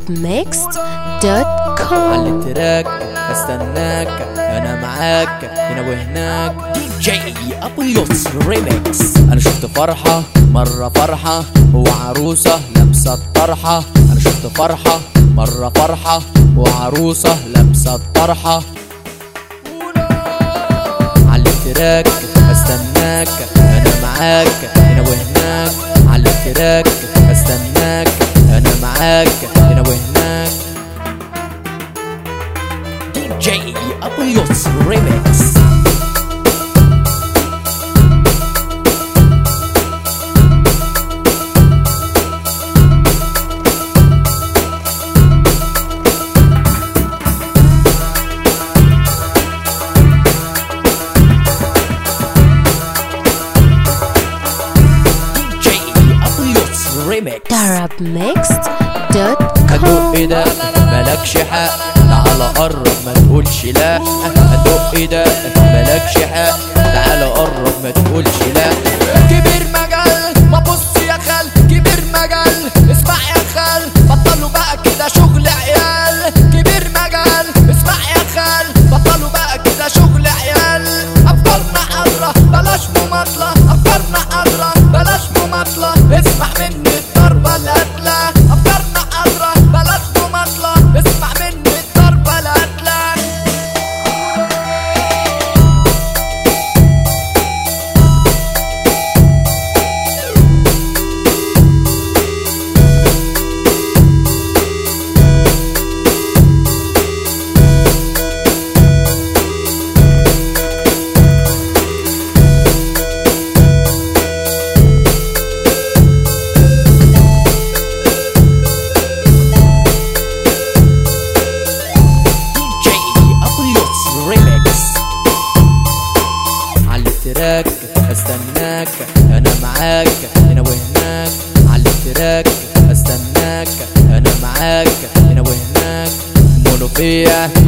arabmixed.com على التراك استناك انا معاك هنا وهناك دي جي ابو يوس ريميكس انا شفت فرحة مرة فرحة وعروسة لابسة الطرحة انا شفت فرحة مرة فرحة وعروسة لابسة الطرحة على التراك استناك انا معاك هنا وهناك على التراك استناك انا معاك هنا وهناك دي جي ابو يوس ريميكس دي جي ابو يوس ريميكس arabmixed.com هدق ده مالكش حق تعالى قرب ما تقولش لا هدق ده مالكش حق تعالى قرب ما تقولش لا كبير مجال ما بص يا خال كبير مجال اسمع يا خال بطلوا بقى كده شغل عيال كبير مجال اسمع يا خال بطلوا بقى كده شغل عيال افكارنا حضرة بلاش مماطلة افكارنا حضرة بلاش مماطلة اسمع مني الضربة القتلة افكارنا حضرة بلاش مماطلة اسمع مني الضربة القتلة دي جي ابو يوس ريميكس على التراك استناك انا معاك هنا وهناك على التراك استناك انا معاك هنا وهناك منوفية